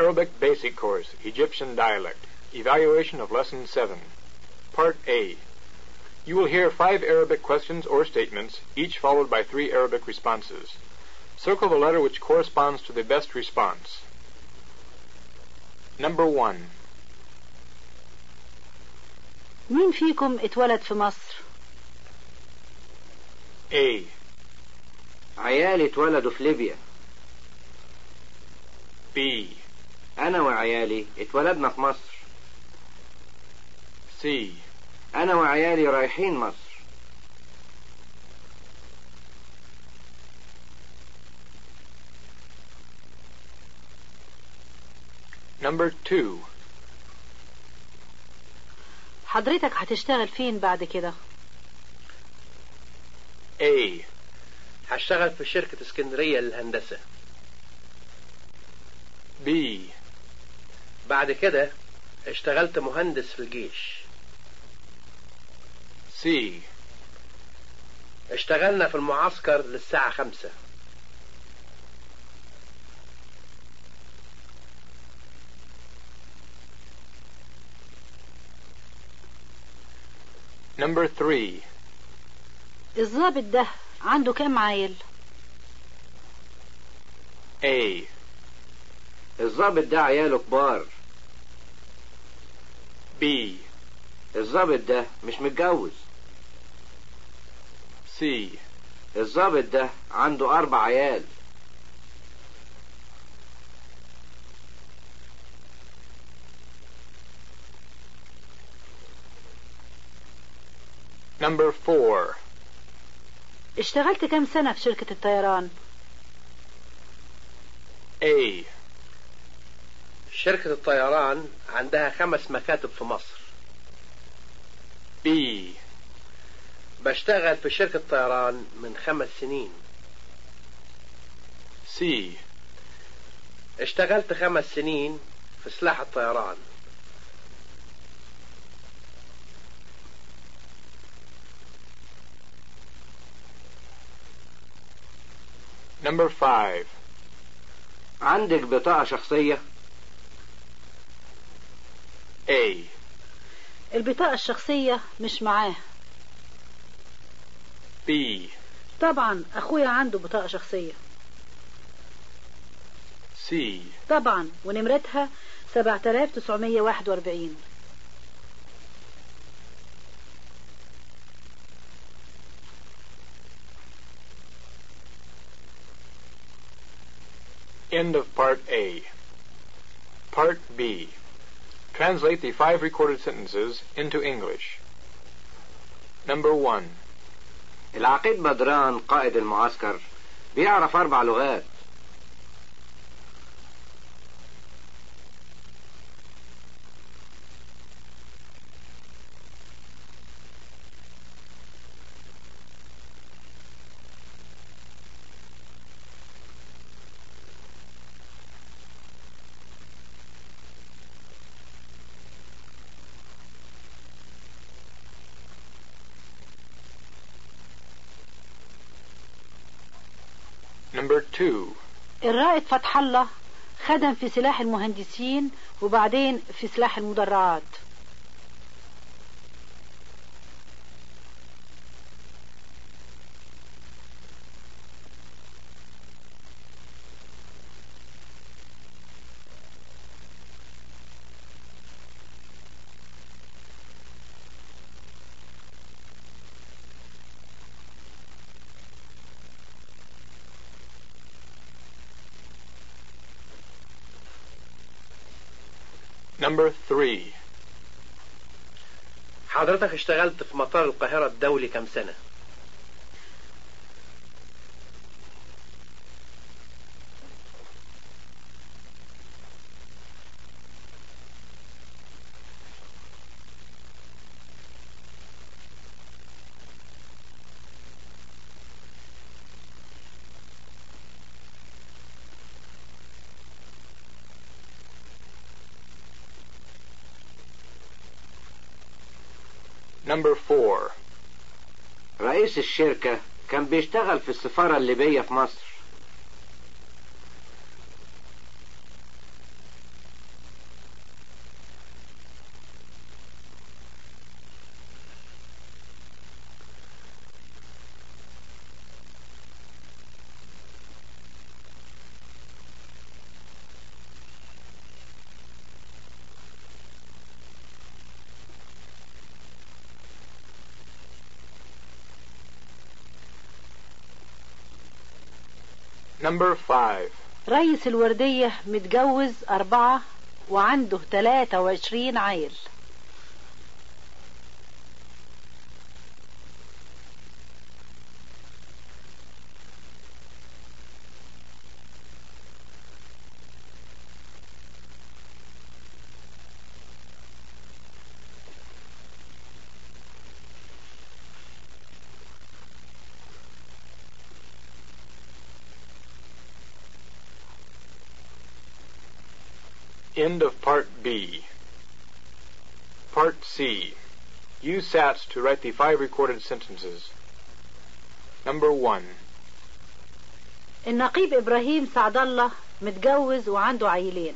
Arabic Basic Course, Egyptian Dialect, Evaluation of Lesson 7. Part A. You will hear five Arabic questions or statements, each followed by three Arabic responses. Circle the letter which corresponds to the best response. Number one. مين فيكم اتولد في مصر؟ A. عيالي اتولدوا في ليبيا B. أنا وعيالي اتولدنا في مصر C. أنا وعيالي رايحين مصر Number two. حضرتك هتشتغل فين بعد كده؟ A. هشتغل في شركة اسكندرية للهندسة B. بعد كده اشتغلت مهندس في الجيش C. اشتغلنا في المعسكر للساعة خمسة Number three. الضابط ده عنده كام عيل؟ A. الضابط ده عياله كبار B. الضابط ده مش متجوز C. الضابط ده عنده أربع عيال Number four. اشتغلت كام سنة في شركة الطيران؟ A. شركة الطيران عندها خمس مكاتب في مصر B. بشتغل في شركة طيران من خمس سنين C. اشتغلت خمس سنين في سلاح الطيران Number five. عندك بطاقة شخصية A. البطاقة الشخصية مش معاه B. طبعا أخويا عنده بطاقة شخصية C. طبعا ونمرتها 7941 End of Part A. Part B. Translate the five recorded sentences into English. Number one. العقيد بدران قائد المعسكر بيعرف أربع لغات Number two. الرائد فتح الله خدم في سلاح المهندسين وبعدين في سلاح المدرعات Number three. حضرتك اشتغلت في مطار القاهرة الدولي كم سنة Number four. رئيس الشركة كان بيشتغل في السفارة الليبية في مصر Number 5. رئيس الوردية متجوز أربعة وعنده 23 عيل End of Part B. Part C. Use SATs to write the five recorded sentences. Number 1. النقيب إبراهيم سعد الله متجوز وعنده عيلين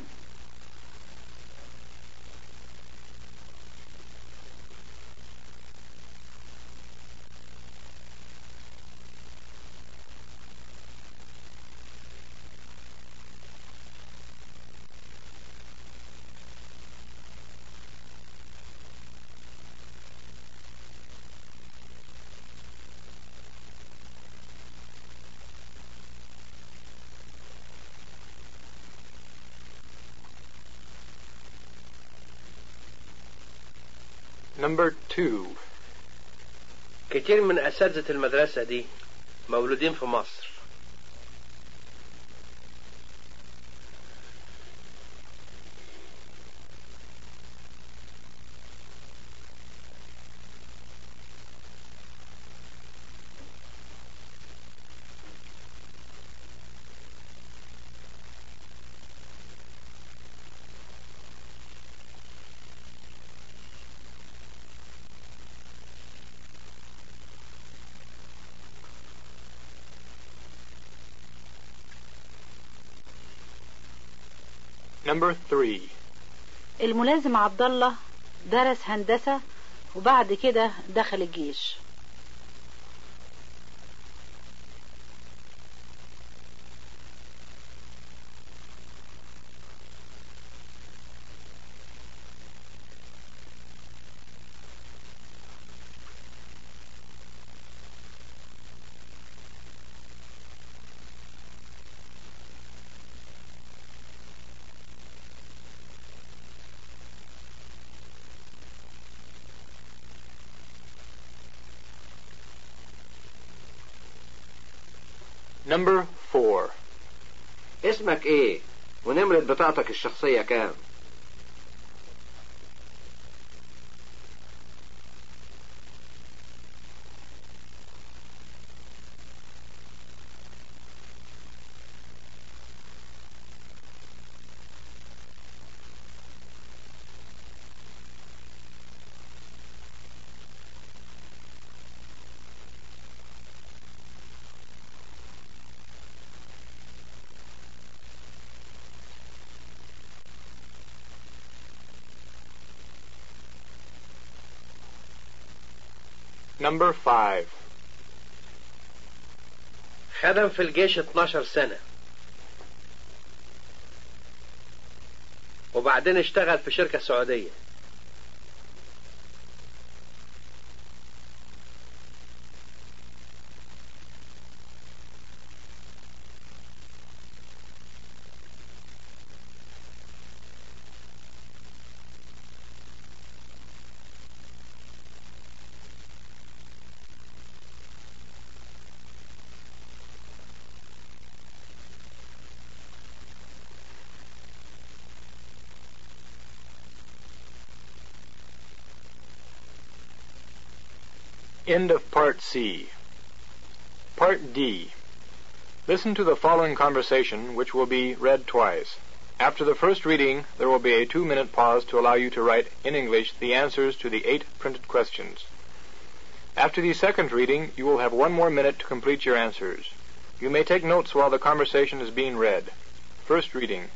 Number 2. كتير من أساتذة المدرسة دي مولودين في مصر Number 3. الملازم عبد الله درس هندسة وبعد كده دخل الجيش Number 4. اسمك ايه ونمرة بطاقتك الشخصية كام Number 5. خدم في الجيش 12 سنة وبعدين اشتغل في شركة سعودية End of Part C. Part D. Listen to the following conversation, which will be read twice. After the first reading, there will be a two-minute pause to allow you to write in English the answers to the eight printed questions. After the second reading, you will have one more minute to complete your answers. You may take notes while the conversation is being read. First reading.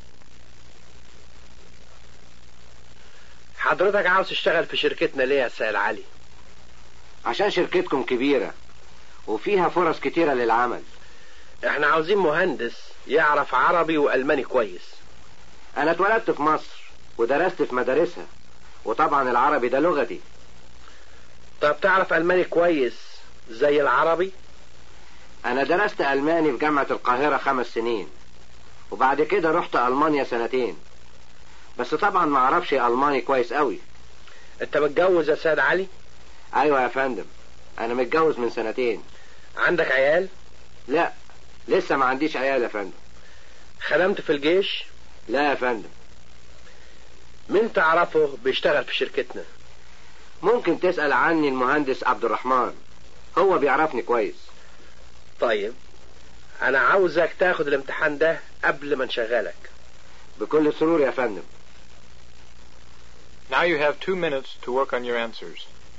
حضرتك عاوز تشتغل في شركتنا ليه يا سائل علي عشان شركتكم كبيرة وفيها فرص كتيرة للعمل احنا عاوزين مهندس يعرف عربي والماني كويس أنا اتولدت في مصر ودرست في مدارسها وطبعا العربي ده لغتي طب تعرف الماني كويس زي العربي أنا درست ألماني في جامعة القاهرة خمس سنين وبعد كده رحت ألمانيا سنتين بس طبعا ما أعرفش ألماني كويس قوي انت متجوز يا سيد علي أيوة يا فندم أنا متجوز من سنتين عندك عيال لا لسه ما عنديش عيال يا فندم خدمت في الجيش لا يا فندم مين تعرفه بيشتغل في شركتنا ممكن تسأل عني المهندس عبد الرحمن هو بيعرفني كويس طيب انا عاوزك تاخد الامتحان ده قبل ما نشغلك بكل سرور يا فندم Now you have two minutes to work on your answers.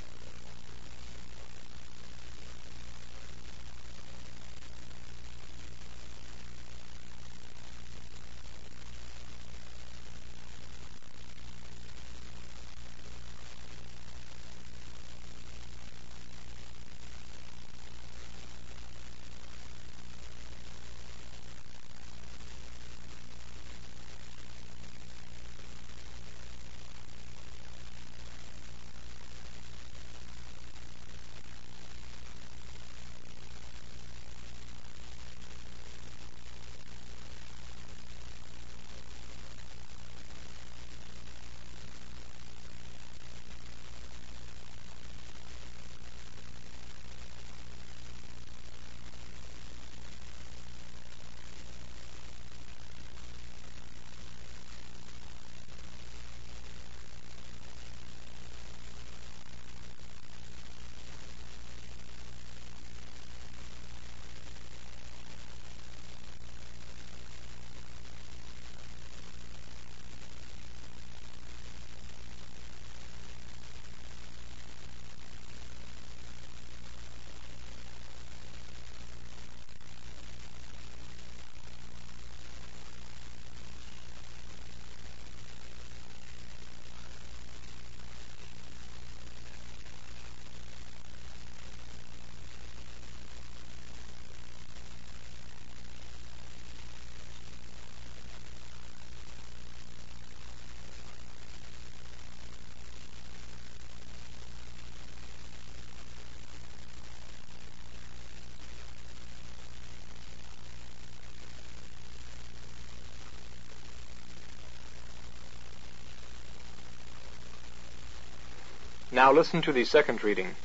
Now listen to the second reading.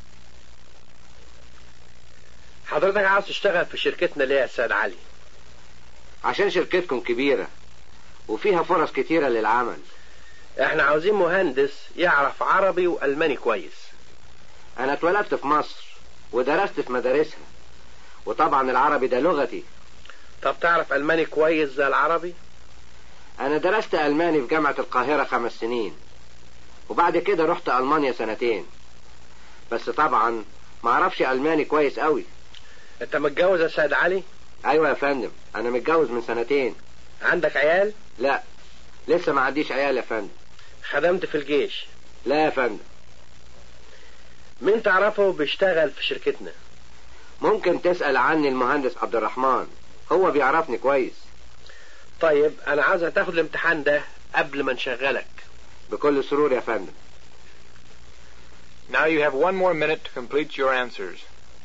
حضرتك عاوز تشتغل في شركتنا ليه يا سيد علي عشان شركتكم كبيرة وفيها فرص كتيرة للعمل احنا عاوزين مهندس يعرف عربي والماني كويس أنا اتولدت في مصر ودرست في مدارسها وطبعا العربي ده لغتي طب تعرف الماني كويس زي العربي أنا درست ألماني في جامعة القاهرة خمس سنين وبعد كده رحت ألمانيا سنتين بس طبعا ما أعرفش ألماني كويس قوي انت متجوز يا سيد علي أيوة يا فندم أنا متجوز من سنتين عندك عيال لا لسه ما عنديش عيال يا فندم خدمت في الجيش لا يا فندم مين تعرفه بيشتغل في شركتنا ممكن تسأل عني المهندس عبد الرحمن هو بيعرفني كويس طيب انا عاوزك تاخد الامتحان ده قبل ما نشغلك بكل سرور يا فندم Now you have one more minute to complete your answers.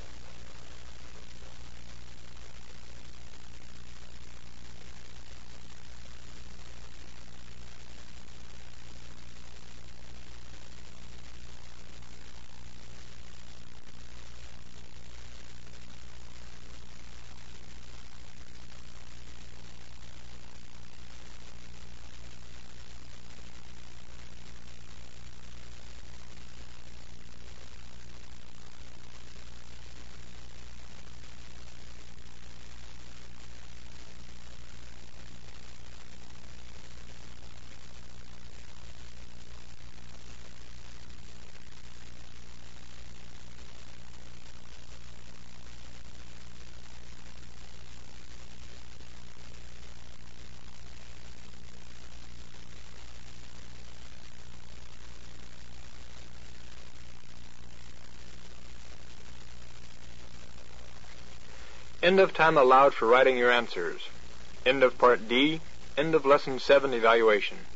End of time allowed for writing your answers. End of Part D. End of Lesson 7 evaluation.